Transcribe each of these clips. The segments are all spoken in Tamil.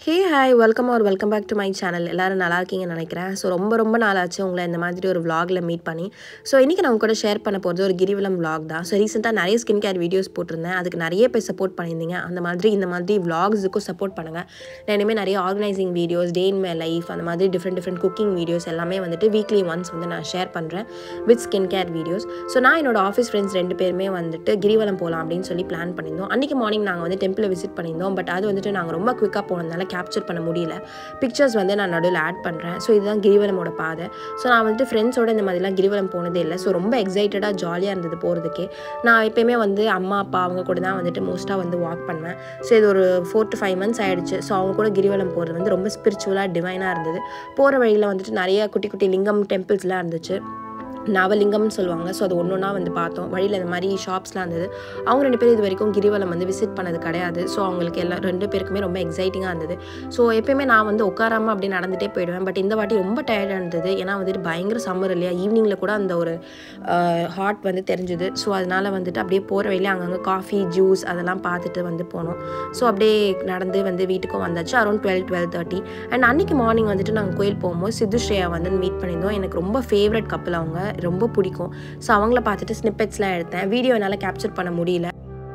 hey hi welcome are welcome back to my channel எல்லோரும் நல்லா இருக்கீங்கன்னு நினைக்கிறேன் ஸோ ரொம்ப ரொம்ப நாள் ஆச்சு உங்களை இந்த மாதிரி ஒரு vlogல மீட் பண்ணி ஸோ இன்றைக்கி நான் உங்க கூட ஷேர் பண்ண போகிறது ஒரு கிரிவலம் vlog தான் ஸோ ரீசெண்டாக நிறைய ஸ்கின் கேர் வீடியோஸ் போட்டிருந்தேன் அதுக்கு நிறைய பேர் சப்போர்ட் பண்ணியிருந்தீங்க அந்த மாதிரி இந்த மாதிரி vlogsக்கும் சப்போர்ட் பண்ணுங்கள் நான் இனிமேல் நிறைய organising videos day in my life அந்த மாதிரி டிஃப்ரெண்ட் டிஃப்ரெண்ட் குக்கிங் வீடியோஸ் எல்லாமே வந்துட்டு வீக்லி ஒன்ஸ் வந்து நான் ஷேர் பண்ணுறேன் with skin care videos so நான் என்னோட ஆஃபீஸ் ஃப்ரெண்ட்ஸ் ரெண்டு பேருமே வந்துட்டு கிரிவலம் போகலாம் அப்படின்னு சொல்லி பிளான் பண்ணியிருந்தோம் அன்றைக்கி மார்னிங் நாங்கள் வந்து டெம்பிளை விசிட் பண்ணியிருந்தோம் பட் அது வந்துட்டு நாங்கள் ரொம்ப குவிக்காக போனதுனால கேப்சர் பண்ண முடியல பிக்சர்ஸ் வந்து நான் நடுவில் ஆட் பண்ணுறேன் ஸோ இதுதான் கிரிவலமோட பாதை ஸோ நான் வந்துட்டு ஃப்ரெண்ட்ஸோட இந்த மாதிரிலாம் கிரிவலம் போனதே இல்லை ஸோ ரொம்ப எக்ஸைட்டடாக ஜாலியாக இருந்தது போகிறதுக்கே நான் எப்பயுமே வந்து அம்மா அப்பா அவங்க கூட தான் வந்துட்டு மோஸ்ட்டாக வந்து வாக் பண்ணுவேன் ஸோ இது ஒரு ஃபோர் டு ஃபைவ் மந்த்ஸ் ஆயிடுச்சு ஸோ அவங்க கூட கிரிவலம் போகிறது வந்து ரொம்ப ஸ்பிரிச்சுவலாக டிவைனாக இருந்தது போகிற வழியில் வந்துட்டு நிறைய குட்டி குட்டி லிங்கம் டெம்பிள்ஸ்லாம் இருந்துச்சு நவலிங்கம்னு சொல்லுவாங்க ஸோ அது ஒன்று ஒன்றா வந்து பார்த்தோம் வழியில் இந்த மாதிரி ஷாப்ஸ்லாம் இருந்தது அவங்க ரெண்டு பேரும் இது வரைக்கும் கிரிவலம் வந்து விசிட் பண்ணது கிடையாது ஸோ அவங்களுக்கு எல்லா ரெண்டு பேருக்குமே ரொம்ப எக்ஸைட்டிங்காக இருந்தது ஸோ எப்பயுமே நான் வந்து உட்காராம அப்படி நடந்துகிட்டே போயிடுவேன் பட் இந்த வாட்டி ரொம்ப டயர்டாக இருந்தது ஏன்னா வந்துட்டு பயங்கர சம்மர் இல்லையா ஈவினிங்கில் கூட அந்த ஒரு ஹாட் வந்து தெரிஞ்சுது ஸோ அதனால் வந்துட்டு அப்படியே போகிற வழியில அங்கங்கே காஃபி ஜூஸ் அதெல்லாம் பார்த்துட்டு வந்து போனோம் ஸோ அப்படியே நடந்து வந்து வீட்டுக்கும் வந்தாச்சு around twelve twelve thirty and அன்றைக்கி மார்னிங் வந்துட்டு நாங்கள் கோயில் போகும்போது சித்து ஸ்ரேயா வந்து மீட் பண்ணியிருந்தோம் எனக்கு ரொம்ப ஃபேவரட் கப்பல் அவங்க ரொம்ப பிடிக்கும் ஸோ அவங்கள பார்த்துட்டு ஸ்னிப்பெட்ஸ்லாம் எடுத்தேன் வீடியோ என்னால் கேப்சர் பண்ண முடியல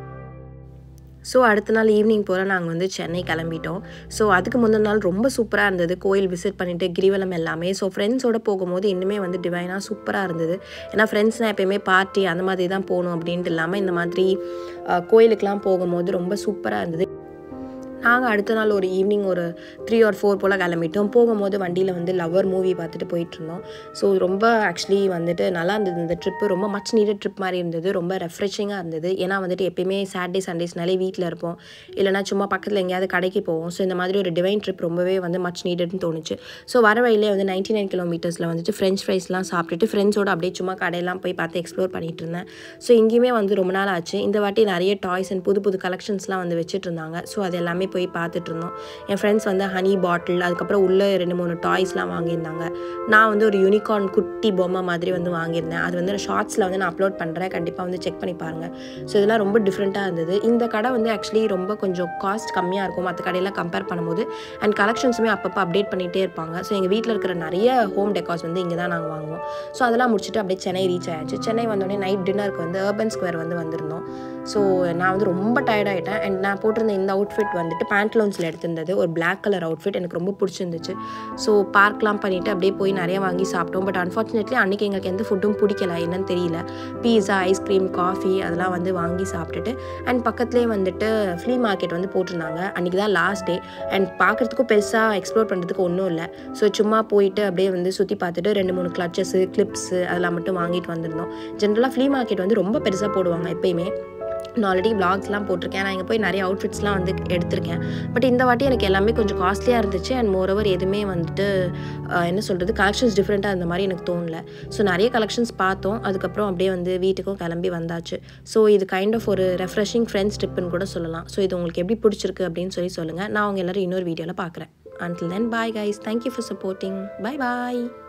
ஸோ அடுத்த நாள் ஈவினிங் போல் நாங்கள் வந்து சென்னை கிளம்பிட்டோம் ஸோ அதுக்கு முந்தின நாள் ரொம்ப சூப்பராக இருந்தது கோயில் விசிட் பண்ணிவிட்டு கிரிவலம் எல்லாமே ஸோ ஃப்ரெண்ட்ஸோட போகும்போது இன்னுமே வந்து டிவைனாக சூப்பராக இருந்தது ஏன்னா ஃப்ரெண்ட்ஸ்னால் எப்பயுமே பார்ட்டி அந்த மாதிரி தான் போகணும் அப்படின்ட்டு இல்லாமல் இந்த மாதிரி அஹ், கோயிலுக்கெலாம் போகும்போது ரொம்ப சூப்பராக இருந்தது நாங்கள் அடுத்த நாள் ஒரு ஈவினிங் ஒரு த்ரீ ஆர் ஃபோர் போல் கிளம்பிட்டோம் போகும்போது வண்டியில் வந்து லவ்வர் மூவி பார்த்துட்டு போயிட்டு இருந்தோம் ஸோ ரொம்ப ஆக்சுவலி வந்துட்டு நல்லா இருந்தது இந்த ட்ரிப்பு ரொம்ப மச் நீடட் ட்ரிப் மாதிரி இருந்தது ரொம்ப ரெஃப்ரெஷிங்காக இருந்தது ஏன்னா வந்துட்டு எப்பயுமே சாட்டர்டே சண்டேஸ்னாலே வீட்டில் இருப்போம் இல்லைனா சும்மா பக்கத்தில் எங்கேயாவது கடைக்கு போவோம் ஸோ இந்த மாதிரி ஒரு டிவைன் ட்ரிப் ரொம்பவே வந்து மச் நீடட்னு தோணுச்சு ஸோ வர வழியிலே வந்து நைன்டி நைன் கிலோமீட்டர்ஸில் வந்துட்டு ஃப்ரெஞ்ச் ஃப்ரைஸ்லாம் சாப்பிட்டுட்டு ஃப்ரெண்ட்ஸோட அப்படியே சும்மா கடையெல்லாம் போய் பார்த்து எக்ஸ்ப்ளோர் பண்ணிட்டு இருந்தேன் ஸோ இங்கேயுமே வந்து ரொம்ப நாள் ஆச்சு இந்த வாட்டி நிறைய டாய்ஸ் அண்ட் புது புது கலெக்ஷன்ஸ்லாம் வந்து வச்சுட்டு இருந்தாங்க ஸோ அது எல்லாமே போய் பார்த்துட்டு இருந்தோம் என் ஃப்ரெண்ட்ஸ் வந்து ஹனி பாட்டில் அதுக்கப்புறம் உள்ளே ரெண்டு மூணு டாய்ஸ்லாம் வாங்கியிருந்தாங்க நான் வந்து ஒரு யூனிகார்ன் குட்டி பொம்மை மாதிரி வந்து வாங்கியிருந்தேன் அது வந்து ஷார்ட்ஸில் வந்து நான் அப்லோட் பண்ணுறேன் கண்டிப்பாக வந்து செக் பண்ணி பாருங்கள் ஸோ இதெல்லாம் ரொம்ப டிஃப்ரெண்ட்டாக இருந்தது இந்த கடை வந்து ஆக்சுவலி ரொம்ப கொஞ்சம் காஸ்ட் கம்மியாக இருக்கும் மற்ற கடையில் கம்பேர் பண்ணும்போது அண்ட் கலெக்ஷன்ஸுமே அப்பப்போ அப்டேட் பண்ணிகிட்டே இருப்பாங்க ஸோ எங்கள் வீட்டில் இருக்கிற நிறைய ஹோம் டெக்கார்ஸ் வந்து இங்கே தான் நாங்கள் வாங்குவோம் ஸோ அதெல்லாம் முடிச்சுட்டு அப்படியே சென்னை ரீச் ஆயாச்சு சென்னை வந்தோடனே நைட் டின்னருக்கு வந்து அர்பன் ஸ்கொயர் வந்து வந்திருந்தோம் ஸோ நான் வந்து ரொம்ப டயர்டாயிட்டேன் அண்ட் நான் போட்டிருந்த இந்த அவுட்ஃபிட் வந்துட்டு பேண்ட்லோன்ஸில் எடுத்திருந்தது ஒரு Black கலர் அவுட்ஃபிட் எனக்கு ரொம்ப பிடிச்சிருந்துச்சு ஸோ பார்க்லாம் பண்ணிவிட்டு அப்படியே போய் நிறைய வாங்கி சாப்பிட்டோம் பட் அன்ஃபார்ச்சுனேட்லி அன்றைக்கி எங்களுக்கு எந்த ஃபுட்டும் பிடிக்கல என்னன்னு தெரியல பீஸா ஐஸ்கிரீம் காஃபி அதெல்லாம் வந்து வாங்கி சாப்பிட்டுட்டு அண்ட் பக்கத்துலேயே வந்துட்டு ஃப்ளீ மார்க்கெட் வந்து போட்டிருந்தாங்க அன்றைக்கி தான் லாஸ்ட் டே அண்ட் பார்க்குறதுக்கும் பெருசாக எக்ஸ்ப்ளோர் பண்ணுறதுக்கு ஒன்றும் இல்லை ஸோ சும்மா போயிட்டு அப்படியே வந்து சுற்றி பார்த்துட்டு ரெண்டு மூணு கிளச்சஸு கிளிப்ஸு அதெல்லாம் மட்டும் வாங்கிட்டு வந்திருந்தோம் ஜென்ரலாக ஃப்ளீ மார்க்கெட் வந்து ரொம்ப பெருசாக போடுவாங்க எப்பயுமே நான் ஆல்ரெடி விளாக்ஸ்லாம் போட்டிருக்கேன் நான் இங்கே போய் நிறைய அவுட்ஃபிட்ஸ்லாம் வந்து எடுத்திருக்கேன் பட் இந்த வாட்டி எனக்கு எல்லாமே கொஞ்சம் காஸ்ட்லியாக இருந்துச்சு அண்ட் மோரோவர் எதுவுமே வந்துட்டு அஹ், என்ன சொல்கிறது கலெக்ஷன்ஸ் டிஃப்ரெண்ட்டாக இருந்த மாதிரி எனக்கு தோணல ஸோ நிறைய கலெக்ஷன்ஸ் பார்த்தோம் அதுக்கப்புறம் அப்படியே வந்து வீட்டுக்கும் கிளம்பி வந்தாச்சு ஸோ இது கைண்ட் ஆஃப் ஒரு ரெஃப்ரெஷிங் ஃப்ரெண்ட்ஸ் ட்ரிப்புன்னு கூட சொல்லலாம் ஸோ இது உங்களுக்கு எப்படி பிடிச்சிருக்கு அப்படின்னு சொல்லி சொல்லுங்கள் நான் அவங்க எல்லாரும் இன்னொரு வீடியோவில் பார்க்குறேன் until then bye guys thank you for supporting bye bye